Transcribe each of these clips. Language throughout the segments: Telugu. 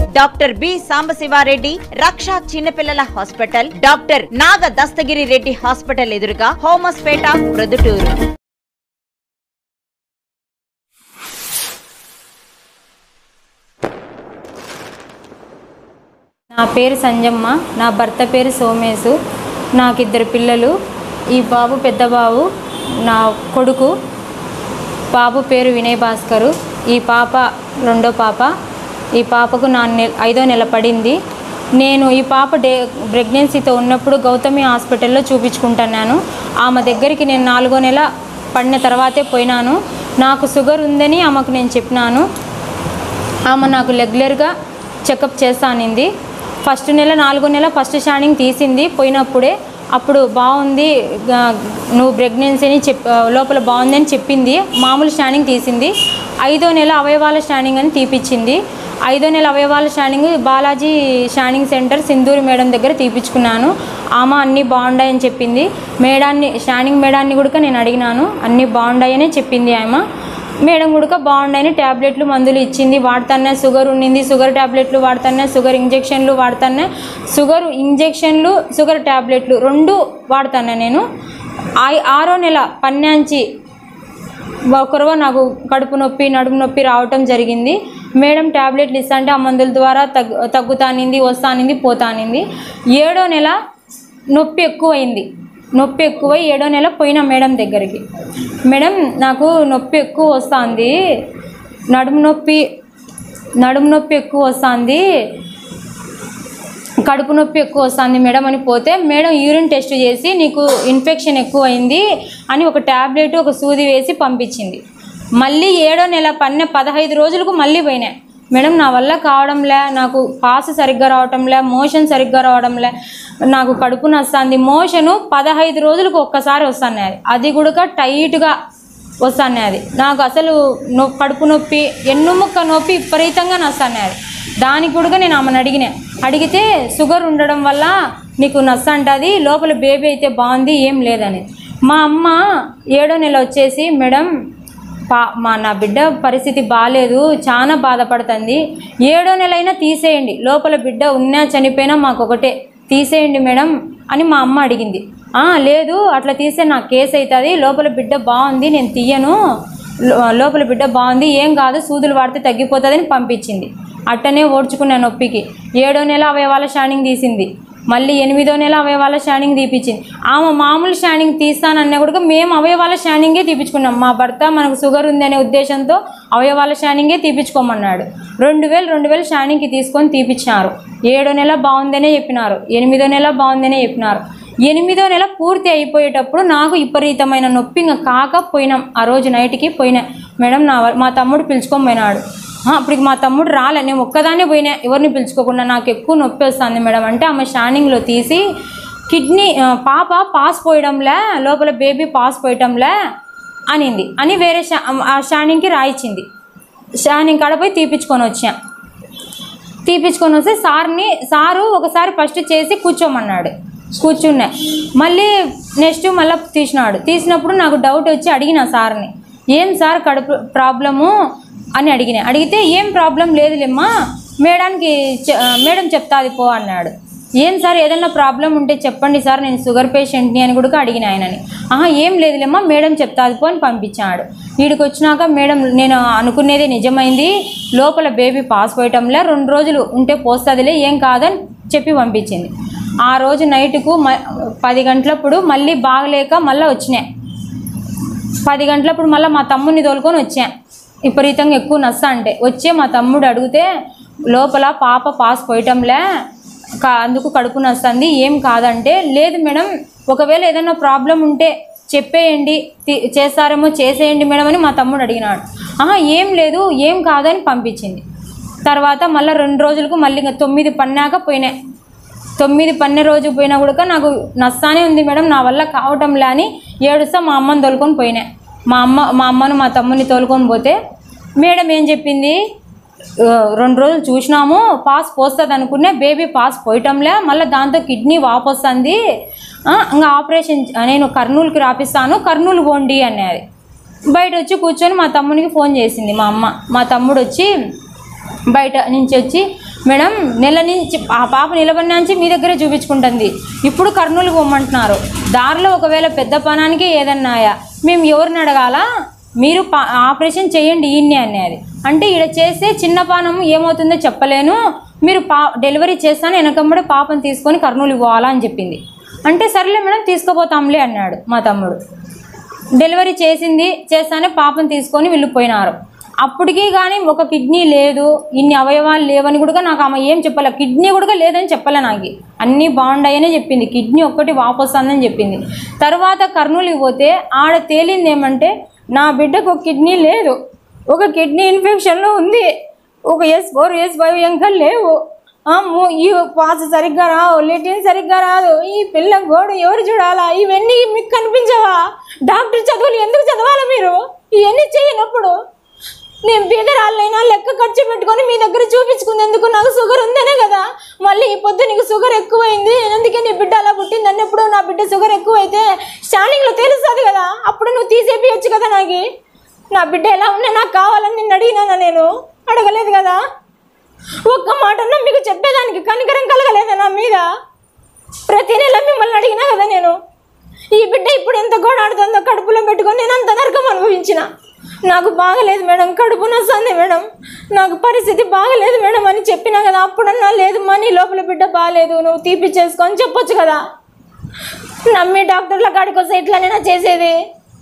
డాక్టర్ బి సాంబశివారెడ్డి రక్ష చిన్నపిల్లల hospital doctor Naga Dastagiri Reddy hospital ఎదురుగా హోమస్పేట ప్రొద్దుటూరు నా పేరు సంజమ్మ నా భర్త పేరు సోమేశు నాకు ఇద్దరు పిల్లలు ఈ బాబు పెద్ద బాబు నా కొడుకు బాబు పేరు వినయ్ భాస్కరు ఈ పాప రెండో పాప ఈ పాపకు నా నెల ఐదో నెల పడింది నేను ఈ పాప డే ప్రెగ్నెన్సీతో ఉన్నప్పుడు గౌతమి హాస్పిటల్లో చూపించుకుంటున్నాను ఆమె దగ్గరికి నేను నాలుగో నెల పడిన తర్వాతే పోయినాను నాకు షుగర్ ఉందని ఆమెకు నేను చెప్పినాను ఆమె నాకు రెగ్యులర్గా చెకప్ చేస్తానింది ఫస్ట్ నెల నాలుగో నెల ఫస్ట్ స్కానింగ్ తీసింది పోయినప్పుడే అప్పుడు బాగుంది గా- నువ్వు ప్రెగ్నెన్సీని చెప్ లోపల బాగుంది అని చెప్పింది మామూలు స్కానింగ్ తీసింది ఐదో నెల అవయవాల స్కానింగ్ అని తీపిచ్చింది ఐదో నెల అవయవాల scanning Balaji scanning centre Sindhuri madam దగ్గర తీపిచ్చుకున్నాను ఆమె అన్నీ బాగున్నాయని చెప్పింది మేడాన్ని స్కానింగ్ మేడాన్ని కూడా నేను అడిగినాను అన్నీ బాగున్నాయనే చెప్పింది ఆమె మేడం కూడా బాగున్నాయని ట్యాబ్లెట్లు మందులు ఇచ్చింది వాడుతానే షుగర్ ఉండింది షుగర్ ట్యాబ్లెట్లు వాడుతానే షుగర్ ఇంజెక్షన్లు వాడుతానే షుగర్ ఇంజెక్షన్లు షుగర్ ట్యాబ్లెట్లు రెండు వాడుతాను నేను ఆ- ఆరో నెల పన్నంచి ఒకరవ నాకు కడుపు నొప్పి నడుము నొప్పి రావటం జరిగింది మేడం ట్యాబ్లెట్లు ఇస్తా అంటే ఆ మందుల ద్వారా తగ్గు తగ్గుతానింది వస్తానింది పోతానింది ఏడో నెల నొప్పి ఎక్కువైంది నొప్పి ఎక్కువై ఏడో నెల పోయిన మేడం దగ్గరికి మేడం నాకు నొప్పి ఎక్కువ వస్తుంది నడుము నొప్పి నడుము నొప్పి ఎక్కువ వస్తుంది కడుపు నొప్పి ఎక్కువ వస్తుంది మేడం అని పోతే మేడం యూరిన్ టెస్ట్ చేసి నీకు ఇన్ఫెక్షన్ ఎక్కువ అయింది అని ఒక ట్యాబ్లెట్ ఒక సూది వేసి పంపించింది మళ్ళీ ఏడో నెల పన్నె పదహైదు రోజులకు మళ్ళీ పోయినాయి మేడం నా వల్ల కావడంలే నాకు పాస్ సరిగ్గా రావటంలే మోషన్ సరిగ్గా రావడంలే నాకు కడుపు నస్తుంది మోషను పదహైదు రోజులకు ఒక్కసారి వస్తాను అది అది కూడా టైట్గా వస్తాను అది నాకు అసలు నొ కడుపు నొప్పి ఎన్నుముక్క నొప్పి విపరీతంగా నస్తాను అది దానికి కూడా నేను ఆమెను అడిగిన అడిగితే షుగర్ ఉండడం వల్ల నీకు నచ్చ అంటుంది లోపల బేబీ అయితే బాగుంది ఏం లేదని మా అమ్మ ఏడో నెల వచ్చేసి మేడం పా మా నా బిడ్డ పరిస్థితి బాగాలేదు చాలా బాధపడుతుంది ఏడో నెలైనా తీసేయండి లోపల బిడ్డ ఉన్నా చనిపోయినా మాకు ఒకటే తీసేయండి మేడం అని మా అమ్మ అడిగింది "ఆ, లేదు అట్లా తీస్తే నాకు కేసు అవుతుంది లోపల బిడ్డ బాగుంది నేను తీయను లో- లోపల బిడ్డ బాగుంది ఏం కాదు సూదులు వాడితే తగ్గిపోతుందని పంపించింది అట్టనే ఓడ్చుకున్న నొప్పికి ఏడో నెల అవయవాల షానింగ్ తీసింది మళ్ళీ ఎనిమిదో నెల అవయవాల షానింగ్ తీపిచ్చింది ఆమె మామూలు షానింగ్ తీస్తానన్నా కూడా మేము అవయవాల షానింగే తీపించుకున్నాం మా భర్త మనకు షుగర్ ఉందనే ఉద్దేశంతో అవయవాల షానింగే తీపించుకోమన్నాడు రెండు వేలు రెండు వేలు షానింగ్కి తీసుకొని తీపిచ్చినారు ఏడో నెల బాగుందనే చెప్పినారు ఎనిమిదో నెల బాగుందనే చెప్పినారు ఎనిమిదో నెల పూర్తి అయిపోయేటప్పుడు నాకు విపరీతమైన నొప్పి ఇంకా కాక పోయినాం ఆ రోజు నైట్కి పోయినా మేడం నా వ- మా తమ్ముడు పిలుచుకొని పోయినాడు "ఆ, అప్పటికి మా తమ్ముడు రాలే నేను ఒక్కదాన్నే పోయినా ఎవరిని పిలుచుకోకుండా నాకు ఎక్కువ నొప్పి వస్తుంది మేడం అంటే ఆమె షానింగ్లో తీసి కిడ్నీ ఆ, పాప పాస్ పోయడంలే లోపల బేబీ పాస్ పోయటంలే అనింది అని వేరే షా ఆ షానింగ్కి రాయిచ్చింది షానింగ్ కాడ పోయి తీపిచ్చుకొని వచ్చా తీపిచ్చుకొని వస్తే సార్ని సారు ఒకసారి ఫస్ట్ చేసి కూర్చోమన్నాడు కూర్చున్నా మళ్ళీ నెక్స్ట్ మళ్ళీ తీసినాడు తీసినప్పుడు నాకు డౌట్ వచ్చి అడిగిన సార్ని ఏం సార్ కడుపు ప్రాబ్లము అని అడిగిన అడిగితే ఏం ప్రాబ్లం లేదులేమ్మా మేడానికి చె- మేడం చెప్తాది పో అన్నాడు ఏం సార్ ఏదైనా ప్రాబ్లం ఉంటే చెప్పండి సార్ నేను షుగర్ పేషెంట్ని అని కూడా అడిగిన ఆయనని ఆహా ఏం లేదులేమ్మా మేడం చెప్తాది పో అని పంపించాడు వీడికి వచ్చినాక మేడం నేను అనుకునేది నిజమైంది లోపల బేబీ పాస్ పోయటంలే రెండు రోజులు ఉంటే పోస్తుందిలే ఏం కాదని చెప్పి పంపించింది ఆ రోజు నైట్కు మ పది గంటలప్పుడు మళ్ళీ బాగలేక మళ్ళీ వచ్చినాయి పది గంటలప్పుడు మళ్ళీ మా తమ్ముడిని తోలుకొని వచ్చా విపరీతంగా ఎక్కువ నస్స అంటే వచ్చే మా తమ్ముడు అడిగితే లోపల పాప పాస్ పోయటంలే కా అందుకు కడుపు నస్తుంది ఏం కాదంటే లేదు మేడం ఒకవేళ ఏదైనా ప్రాబ్లం ఉంటే చెప్పేయండి తి- చేస్తారేమో చేసేయండి మేడం అని మా తమ్ముడు అడిగినాడు ఆహా ఏం లేదు ఏం కాదని పంపించింది తర్వాత మళ్ళీ రెండు రోజులకు మళ్ళీ ఇంకా తొమ్మిది పన్నాక పోయినాయి తొమ్మిది పన్నె రోజు పోయినా కూడా నాకు నస్తానే ఉంది మేడం నా వల్ల కావటంలే అని ఏడుస్తా మా అమ్మని తోలుకొని పోయినా మా అమ్మ మా అమ్మను మా తమ్ముని తోలుకొని పోతే మేడం ఏం చెప్పింది "ఆ, రెండు రోజులు చూసినాము పాస్ పోస్తుంది అనుకునే బేబీ పాస్ పోయటంలే మళ్ళీ దాంతో కిడ్నీ వాపు వస్తుంది ఆ, ఇంకా ఆపరేషన్ చే- నేను కర్నూలుకి రాపిస్తాను కర్నూలు పోండి అనేది బయట వచ్చి కూర్చొని మా తమ్మునికి ఫోన్ చేసింది మా అమ్మ మా తమ్ముడు వచ్చి బయట నుంచి వచ్చి మేడం నెల నుంచి ఆ పాప నిలబడిన నుంచి మీ దగ్గరే చూపించుకుంటుంది ఇప్పుడు కర్నూలు పోమ్మంటున్నారు దారిలో ఒకవేళ పెద్ద పనానికి ఏదన్నాయా మేము ఎవరిని అడగాలా మీరు పా ఆపరేషన్ చేయండి ఈయన్ని అనేది అంటే ఈడ చేస్తే చిన్న పానం ఏమవుతుందో చెప్పలేను మీరు పా డెలివరీ చేస్తాను వెనకమ్మడే పాపను తీసుకొని కర్నూలు పోవాలా అని చెప్పింది అంటే సర్లే మేడం తీసుకుపోతాంలే అన్నాడు మా తమ్ముడు డెలివరీ చేసింది చేస్తానే పాపం తీసుకొని వెళ్ళిపోయినారు అప్పటికి కానీ ఒక కిడ్నీ లేదు ఇన్ని అవయవాలు లేవని కూడా నాకు ఆమె ఏం చెప్పలే కిడ్నీ కూడా లేదని చెప్పలే నాకు అన్నీ బాగుండాయనే చెప్పింది కిడ్నీ ఒక్కటి వాపొస్తుందని చెప్పింది తర్వాత కర్నూలుకి పోతే ఆడ తేలింది ఏమంటే నా బిడ్డకు ఒక కిడ్నీ లేదు ఒక కిడ్నీ ఇన్ఫెక్షన్లో ఉంది ఒక ఎస్ ఫోర్ ఎస్ ఫైవ్ ఇంకా లేవు ఆ, ము- ఈ పాస్ సరిగ్గా రావు లెటిన్ సరిగ్గా రాదు ఈ పిల్ల గోడు ఎవరు చూడాలా ఇవన్నీ మీకు కనిపించవా డాక్టర్ చదువులు ఎందుకు చదవాలా మీరు ఇవన్నీ చేయనప్పుడు నేను బీదరాళ్ళైనా లెక్క ఖర్చు పెట్టుకొని మీ దగ్గర చూపించుకునేందుకు నాకు షుగర్ ఉందనే కదా మళ్ళీ ఈ పొద్దు నీకు షుగర్ ఎక్కువైంది అందుకే నీ బిడ్డ అలా పుట్టింది అన్నప్పుడు నా బిడ్డ షుగర్ ఎక్కువైతే స్టార్టింగ్లో తెలుస్తుంది కదా అప్పుడు నువ్వు తీసేపియొచ్చు కదా నాకు నా బిడ్డ ఎలా ఉన్నా నాకు కావాలని నిన్ను అడిగినానా నేను అడగలేదు కదా ఒక్క మాటన్నా మీకు చెప్పేదానికి కనికరం కలగలేదా నా మీద ప్రతి నెల మిమ్మల్ని అడిగినా కదా నేను ఈ బిడ్డ ఇప్పుడు ఎంత గోడాడుతుందో కడుపులో పెట్టుకొని నేను అంత నరకం అనుభవించిన నాకు బాగలేదు మేడం కడుపు నొస్తుంది మేడం నాకు పరిస్థితి బాగలేదు మేడం అని చెప్పినా కదా అప్పుడన్నా లేదు మనీ లోపల బిడ్డ బాగాలేదు నువ్వు తీపిచ్చేసుకో అని చెప్పొచ్చు కదా నమ్మి డాక్టర్ల కాడికి వస్తే ఇట్లానేనా చేసేది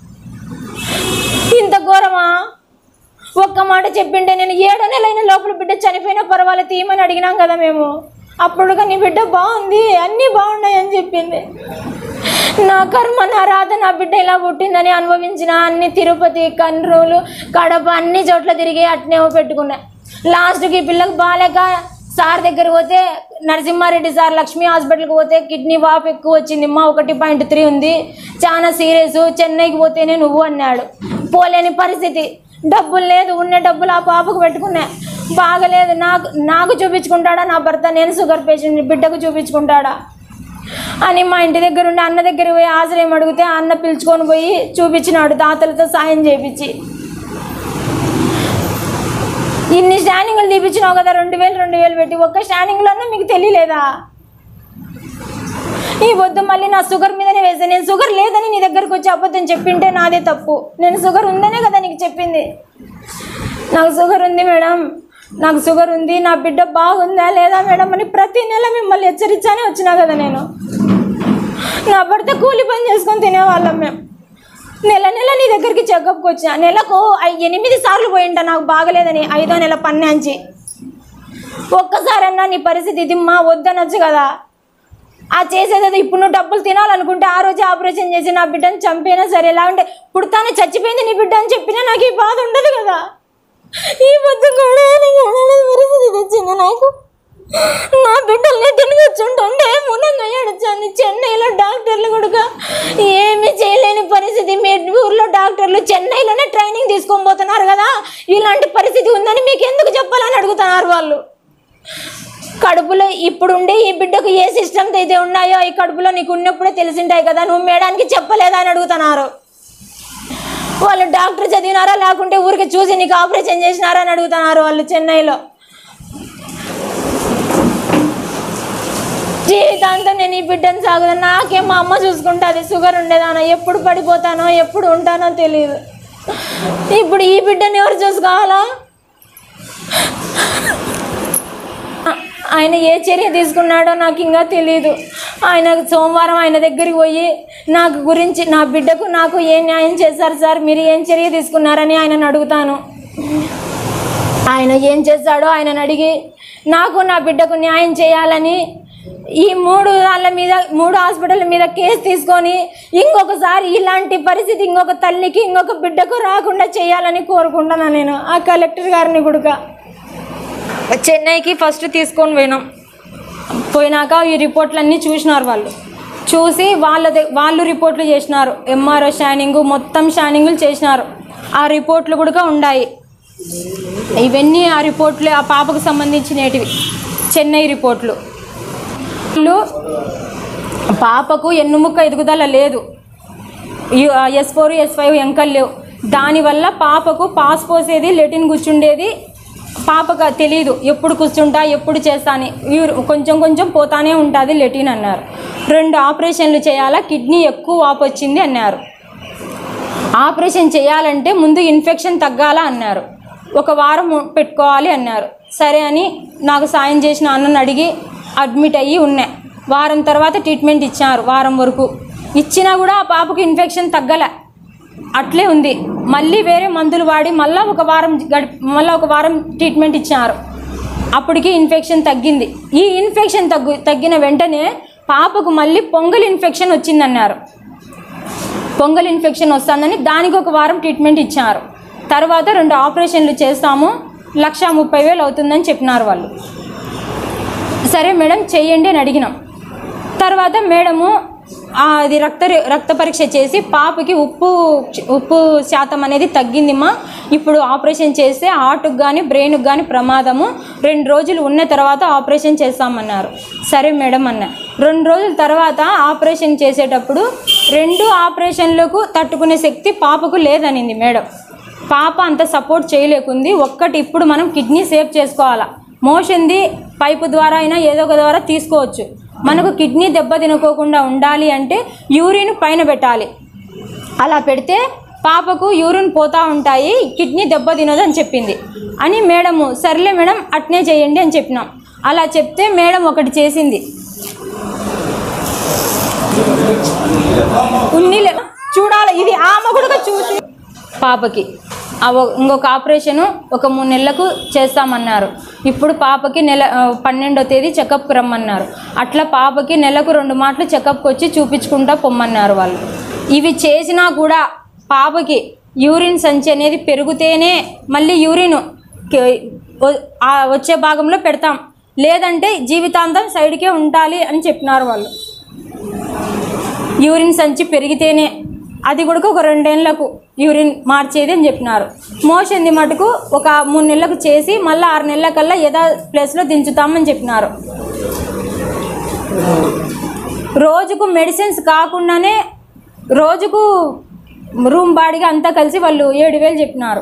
ఇంత ఘోరమా ఒక్క మాట చెప్పింటే నేను ఏడో నెలైన లోపల బిడ్డ చనిపోయినా పర్వాలేదు తీయమని అడిగినాం కదా మేము అప్పుడు నీ బిడ్డ బాగుంది అన్నీ బాగున్నాయి అని చెప్పింది నా కర్మ నా రాధ నా బిడ్డ ఇలా పుట్టిందని అనుభవించిన అన్ని తిరుపతి కర్నూలు కడప అన్ని చోట్ల తిరిగి అట్నే పెట్టుకున్నా లాస్ట్కి ఈ పిల్లకి బాగాలేక సార్ దగ్గర పోతే నరసింహారెడ్డి సార్ లక్ష్మీ హాస్పిటల్కి పోతే కిడ్నీ వాపు ఎక్కువ వచ్చింది మా ఒకటి పాయింట్ త్రీ ఉంది చాలా సీరియస్ చెన్నైకి పోతేనే నువ్వు అన్నాడు పోలేని పరిస్థితి డబ్బులు లేదు ఉన్న డబ్బులు ఆ పాపకు పెట్టుకున్నా బాగలేదు నాకు నాకు చూపించుకుంటాడా నా భర్త నేను షుగర్ పేషెంట్ బిడ్డకు చూపించుకుంటాడా అని మా ఇంటి దగ్గర ఉండి అన్న దగ్గర పోయి ఆశ్రయం అడిగితే ఆ అన్న పిలుచుకొని పోయి చూపించినాడు దాతలతో సాయం చేపించి ఇన్ని స్టాండింగ్లు తీపించినావు కదా రెండు వేలు రెండు వేలు పెట్టి ఒక్క స్టాండింగ్లోనే మీకు తెలియలేదా ఈ వద్దు మళ్ళీ నా షుగర్ మీదనే వేసా నేను షుగర్ లేదని నీ దగ్గరకు వచ్చి అబద్ధం చెప్పింటే నాదే తప్పు నేను షుగర్ ఉందనే కదా నీకు చెప్పింది నాకు షుగర్ ఉంది మేడం నాకు షుగర్ ఉంది నా బిడ్డ బాగుందా లేదా మేడం అని ప్రతి నెల మిమ్మల్ని హెచ్చరించానే వచ్చినా కదా నేను నా భర్త కూలి పని చేసుకొని తినేవాళ్ళం మేము నెల నెల నీ దగ్గరికి చెకప్కి వచ్చిన నెలకు ఐ- ఎనిమిది సార్లు పోయింట నాకు బాగలేదని ఐదో నెల పన్నాంచి ఒక్కసారన్నా నీ పరిస్థితి ఇది మా వద్దనొచ్చు కదా ఆ చేసేది ఇప్పుడు నువ్వు డబ్బులు తినాలనుకుంటే ఆ రోజు ఆపరేషన్ చేసి నా బిడ్డను చంపైనా సరే ఎలా ఉంటే పుడతానే చచ్చిపోయింది నీ బిడ్డ అని చెప్పినా నాకు ఈ బాధ ఉండదు కదా ఈ పొద్దు కూడా నీకు ఏడవలేని పరిస్థితి తెచ్చింది నాకు నా బిడ్డల్ని తిరిగి వచ్చుంటుంటే మునంగా ఏడుచాను చెన్నైలో డాక్టర్లు కూడా ఏమీ చేయలేని పరిస్థితి మీ ఊర్లో డాక్టర్లు చెన్నైలోనే ట్రైనింగ్ తీసుకొని పోతున్నారు కదా ఇలాంటి పరిస్థితి ఉందని మీకు ఎందుకు చెప్పాలని అడుగుతున్నారు వాళ్ళు కడుపులో ఇప్పుడుండే ఈ బిడ్డకు ఏ సిస్టమ్స్ అయితే ఉన్నాయో ఈ కడుపులో నీకు ఉన్నప్పుడే తెలిసింటాయి కదా నువ్వు మేడానికి చెప్పలేదా అని అడుగుతున్నారు వాళ్ళు డాక్టర్ చదివినారా లేకుంటే ఊరికి చూసి నీకు ఆపరేషన్ చేసినారా అని అడుగుతున్నారు వాళ్ళు చెన్నైలో జీవితాంతం నేను ఈ బిడ్డను సాగుతాను నాకేం మా అమ్మ చూసుకుంటుంది షుగర్ ఉండేదానో ఎప్పుడు పడిపోతానో ఎప్పుడు ఉంటానో తెలియదు ఇప్పుడు ఈ బిడ్డను ఎవరు చూసుకోవాలా ఆయన ఏ చర్య తీసుకున్నాడో నాకు ఇంకా తెలియదు ఆయన సోమవారం ఆయన దగ్గరికి పోయి నాకు గురించి నా బిడ్డకు నాకు ఏ న్యాయం చేశారు సార్ మీరు ఏం చర్య తీసుకున్నారని ఆయనను అడుగుతాను ఆయన ఏం చేస్తాడో ఆయనను అడిగి నాకు నా బిడ్డకు న్యాయం చేయాలని ఈ మూడు వాళ్ళ మీద మూడు హాస్పిటల్ మీద కేసు తీసుకొని ఇంకొకసారి ఇలాంటి పరిస్థితి ఇంకొక తల్లికి ఇంకొక బిడ్డకు రాకుండా చేయాలని కోరుకుంటున్నాను నేను ఆ కలెక్టర్ గారిని కూడా చెన్నైకి ఫస్ట్ తీసుకొని పోయినాం పోయినాక ఈ రిపోర్ట్లన్నీ చూసినారు వాళ్ళు చూసి వాళ్ళ ద- వాళ్ళు రిపోర్ట్లు చేసినారు ఎంఆర్ఓ స్కానింగ్ మొత్తం స్కానింగ్లు చేసినారు ఆ రిపోర్ట్లు కూడా ఉన్నాయి ఇవన్నీ ఆ రిపోర్ట్లు ఆ పాపకు సంబంధించినటివి చెన్నై రిపోర్ట్లు వీళ్ళు పాపకు ఎన్నుముక్క ఎదుగుదల లేదు ఎస్ ఫోర్ ఎస్ ఫైవ్ ఎంకలు లేవు దానివల్ల పాపకు పాస్ పోసేది లెటిన్ కూర్చుండేది పాపకు తెలియదు ఎప్పుడు కూర్చుంటా ఎప్పుడు చేస్తా అని యూరి- కొంచెం కొంచెం పోతానే ఉంటుంది లెటిన్ అన్నారు రెండు ఆపరేషన్లు చేయాలా కిడ్నీ ఎక్కువ వాపు వచ్చింది అన్నారు ఆపరేషన్ చేయాలంటే ముందు ఇన్ఫెక్షన్ తగ్గాల అన్నారు ఒక వారం పెట్టుకోవాలి అన్నారు సరే అని నాకు సాయం చేసిన అన్నను అడిగి అడ్మిట్ అయ్యి ఉన్నా వారం తర్వాత ట్రీట్మెంట్ ఇచ్చారు వారం వరకు ఇచ్చినా కూడా ఆ పాపకు ఇన్ఫెక్షన్ తగ్గలే అట్లే ఉంది మళ్ళీ వేరే మందులు వాడి మళ్ళీ ఒక వారం గడిపి మళ్ళీ ఒక వారం ట్రీట్మెంట్ ఇచ్చారు అప్పటికి ఇన్ఫెక్షన్ తగ్గింది ఈ ఇన్ఫెక్షన్ తగ్గు తగ్గిన వెంటనే పాపకు మళ్ళీ పొంగల్ ఇన్ఫెక్షన్ వచ్చిందన్నారు పొంగల్ ఇన్ఫెక్షన్ వస్తుందని దానికి ఒక వారం ట్రీట్మెంట్ ఇచ్చారు తర్వాత రెండు ఆపరేషన్లు చేస్తాము లక్ష ముప్పై వేలు అవుతుందని చెప్పినారు వాళ్ళు సరే మేడం చెయ్యండి అని అడిగినాం తర్వాత మేడము ఆ, అది రక్త రక్త పరీక్ష చేసి పాపకి ఉప్పు ఉప్పు శాతం అనేది తగ్గిందిమ్మా ఇప్పుడు ఆపరేషన్ చేస్తే హార్ట్కి కానీ బ్రెయిన్కి కానీ ప్రమాదము రెండు రోజులు ఉన్న తర్వాత ఆపరేషన్ చేస్తామన్నారు సరే మేడం అన్న రెండు రోజుల తర్వాత ఆపరేషన్ చేసేటప్పుడు రెండు ఆపరేషన్లకు తట్టుకునే శక్తి పాపకు లేదనింది మేడం పాప అంత సపోర్ట్ చేయలేకుంది ఒక్కటి ఇప్పుడు మనం కిడ్నీ సేవ్ చేసుకోవాలా మోషన్ది పైపు ద్వారా అయినా ఏదో ఒక ద్వారా తీసుకోవచ్చు మనకు కిడ్నీ దెబ్బ తినుకోకుండా ఉండాలి అంటే యూరిన్ పైన పెట్టాలి అలా పెడితే పాపకు యూరిన్ పోతా ఉంటాయి కిడ్నీ దెబ్బ తినదు అని చెప్పింది అని మేడము సర్లే మేడం అట్నే చేయండి అని చెప్పినాం అలా చెప్తే మేడం ఒకటి చేసింది ఉన్నీలే చూడాలి ఇది ఆమె కూడా చూసి పాపకి ఆ ఒ- ఇంకొక ఆపరేషను ఒక మూడు నెలలకు చేస్తామన్నారు ఇప్పుడు పాపకి నెల ఆ, పన్నెండో తేదీ చెకప్కి రమ్మన్నారు అట్లా పాపకి నెలకు రెండు మాటలు చెకప్కి వచ్చి చూపించుకుంటా పొమ్మన్నారు వాళ్ళు ఇవి చేసినా కూడా పాపకి యూరిన్ సంచి అనేది పెరిగితేనే మళ్ళీ యూరిన్ కే- వ- ఆ వచ్చే భాగంలో పెడతాం లేదంటే జీవితాంతం సైడ్కే ఉండాలి అని చెప్పినారు వాళ్ళు యూరిన్ సంచి పెరిగితేనే అది కూడా ఒక రెండేళ్లకు యూరిన్ మార్చేది అని చెప్పినారు మోషన్ది మటుకు ఒక మూడు నెలలకు చేసి మళ్ళీ ఆరు నెలల కల్లా యథా ప్లేస్లో దించుతామని చెప్పినారు రోజుకు మెడిసిన్స్ కాకుండానే రోజుకు రూమ్ బాడీగా అంతా కలిసి వాళ్ళు ఏడు వేలు చెప్పినారు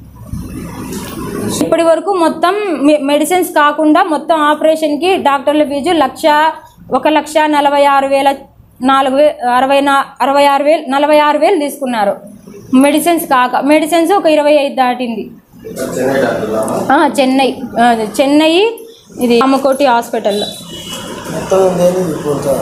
ఇప్పటి వరకు మొత్తం మె- మెడిసిన్స్ కాకుండా మొత్తం ఆపరేషన్కి డాక్టర్ల ఫీజు లక్ష ఒక లక్ష నలభై ఆరు వేల నాలుగు వే అరవై నా అరవై ఆరు వేలు నలభై ఆరు వేలు తీసుకున్నారు మెడిసిన్స్ కాక మెడిసిన్స్ ఒక ఇరవై ఐదు దాటింది ఆ, చెన్నై ఆ, చెన్నై ఇది అమ్మకోటి హాస్పిటల్లో మొత్తం దేని రిపోర్ట్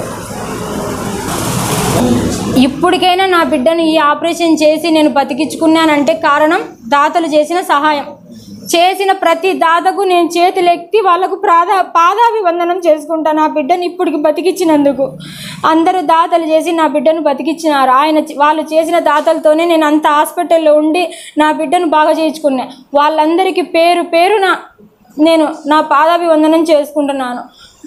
ఇప్పటికైనా నా బిడ్డను ఈ ఆపరేషన్ చేసి నేను బతికించుకున్నానంటే కారణం దాతలు చేసిన సహాయం చేసిన ప్రతి దాతకు నేను చేతులెత్తి వాళ్ళకు ప్రాధా పాదాభివందనం చేసుకుంటా నా బిడ్డను ఇప్పటికి బతికించినందుకు అందరూ దాతలు చేసి నా బిడ్డను బతికించినారు ఆయన చే- వాళ్ళు చేసిన దాతలతోనే నేను అంత హాస్పిటల్లో ఉండి నా బిడ్డను బాగా చేయించుకున్నా వాళ్ళందరికీ పేరు పేరున నేను నా పాదాభివందనం చేసుకుంటున్నాను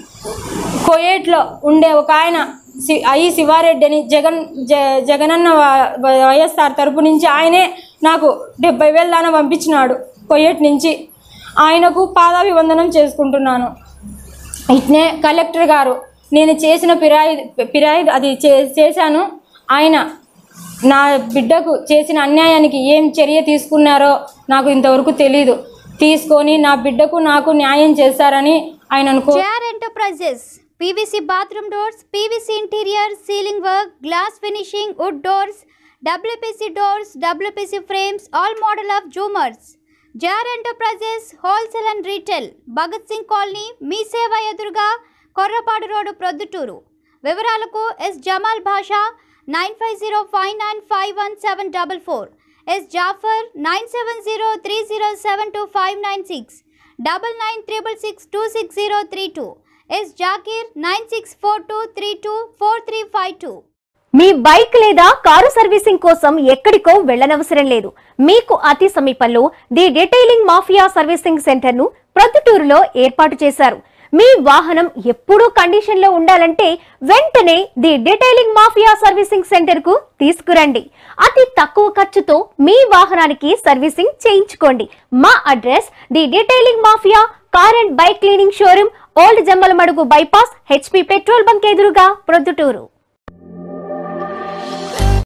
కోయేట్లో ఉండే ఒక ఆయన సి ఐ శివారెడ్డి అని జగన్ జ జగనన్న వ- వ- వైఎస్ఆర్ తరపు నుంచి ఆయనే నాకు డెబ్బై వేల దానా పంపించినాడు కొయ్యేట్ నుంచి ఆయనకు పాదాభివందనం చేసుకుంటున్నాను ఇట్నే కలెక్టర్ గారు నేను చేసిన పిరాయి పిరాయి అది చే చేశాను ఆయన నా బిడ్డకు చేసిన అన్యాయానికి ఏం చర్య తీసుకున్నారో నాకు ఇంతవరకు తెలీదు తీసుకొని నా బిడ్డకు నాకు న్యాయం చేస్తారని ఆయన అనుకో JR Enterprises PVC bathroom doors, PVC interior, ceiling work, glass finishing, wood doors, WPC doors, WPC frames, all model of Zoomers. JR Enterprises Wholesale and Retail, Bhagat Singh colony Mee Seva ఎదురుగా కొర్రపాడు రోడ్డు ప్రొద్దుటూరు వివరాలకు S Jamal Basha nine five zero five nine five one seven double four S Jafar nine seven zero three zero seven two five nine six double nine triple six two six zero three two S Zakir nine six four two three two four three five two మీ బైక్ లేదా కారు సర్వీసింగ్ కోసం ఎక్కడికో వెళ్ళనవసరం లేదు మీకు అతి సమీపంలో the detailing mafia servicing centre ను ప్రొద్దుటూరులో ఏర్పాటు చేశారు మీ వాహనం ఎప్పుడూ కండిషన్ లో ఉండాలంటే వెంటనే the detailing mafia servicing centre కు తీసుకురండి అతి తక్కువ ఖర్చుతో మీ వాహనానికి సర్వీసింగ్ చేయించుకోండి మా address the detailing mafia car and bike cleaning showroom old Jammalamadugu bypass HP petrol bunk ఎదురుగా ప్రొద్దుటూరు